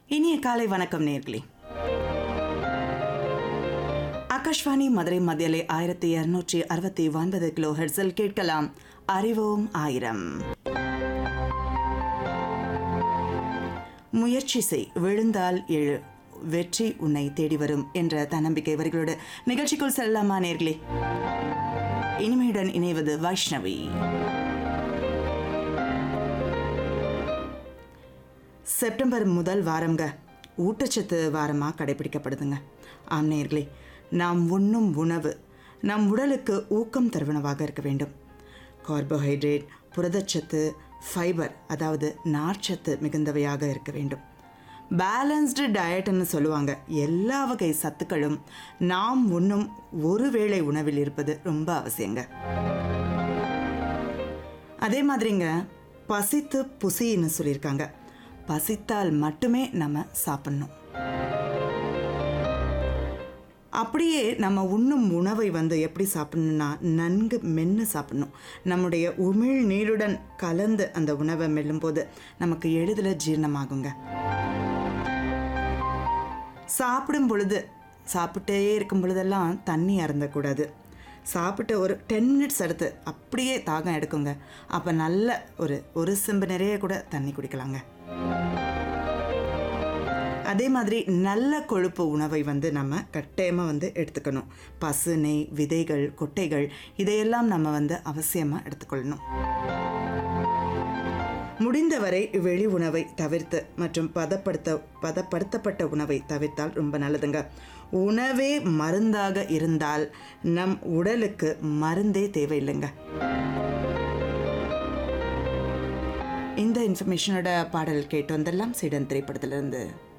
இனிய காலை வணக்கம் நேர்களே ஆகாஷ்வாணி மதுரை மத்தியலை ஆயிரத்தி இருநூற்றி அறுபத்தி ஒன்பது கிலோ ஹெர்ஸில் கேட்கலாம் அறிவோம் ஆயிரம் முயற்சி செய் விழுந்தால் எழு வெற்றி உன்னை தேடி வரும் என்ற தன்னம்பிக்கை வரிகளோடு நிகழ்ச்சிக்குள் செல்லலாமா நேர்களே இனிமையுடன் இணைவது வைஷ்ணவி செப்டம்பர் முதல் வாரம்ங்க ஊட்டச்சத்து வாரமாக கடைபிடிக்கப்படுதுங்க ஆம் நேயர்களே நாம் உண்ணும் உணவு நம் உடலுக்கு ஊக்கம் தருவனவாக இருக்க வேண்டும் கார்போஹைட்ரேட் புரதச்சத்து ஃபைபர் அதாவது நார்ச்சத்து மிகுந்தவையாக இருக்க வேண்டும் பேலன்ஸ்டு டயட்னு சொல்லுவாங்க எல்லா வகை சத்துக்களும் நாம் உண்ணும் ஒரு வேளை உணவில் இருப்பது ரொம்ப அவசியங்க அதே மாதிரிங்க பசித்து புசின்னு சொல்லியிருக்காங்க பசித்தால் மட்டுமே நம்ம சாப்பிடணும் அப்படியே நம்ம உண்ணும் உணவை வந்து எப்படி சாப்பிடணும்னா நன்கு மென்று சாப்பிடணும் நம்முடைய உமிழ் நீருடன் கலந்து அந்த உணவை மெல்லும்போது நமக்கு எளிதில் ஜீரணமாகுங்க சாப்பிடும் பொழுது சாப்பிட்டே இருக்கும் பொழுதெல்லாம் தண்ணி அருந்தக்கூடாது சாப்பிட்டு ஒரு டென் மினிட்ஸ் அடுத்து அப்படியே தாகம் எடுக்குங்க அப்போ நல்ல ஒரு ஒரு செம்பு நிறைய கூட தண்ணி குடிக்கலாங்க அதே மாதிரி நல்ல கொழுப்பு உணவை வந்து நம்ம கட்டாயமாக வந்து எடுத்துக்கணும் பசு நெய் விதைகள் கொட்டைகள் இதையெல்லாம் நம்ம வந்து அவசியமாக எடுத்துக்கொள்ளணும் முடிந்தவரை வெளி உணவை தவிர்த்து மற்றும் பதப்படுத்த பதப்படுத்தப்பட்ட உணவை தவிர்த்தால் ரொம்ப நல்லதுங்க உணவே மருந்தாக இருந்தால் நம் உடலுக்கு மருந்தே தேவையில்லைங்க இந்த இன்ஃபர்மேஷனோட பாடல் கேட்டு வந்தெல்லாம் சீடன் திரைப்படத்திலிருந்து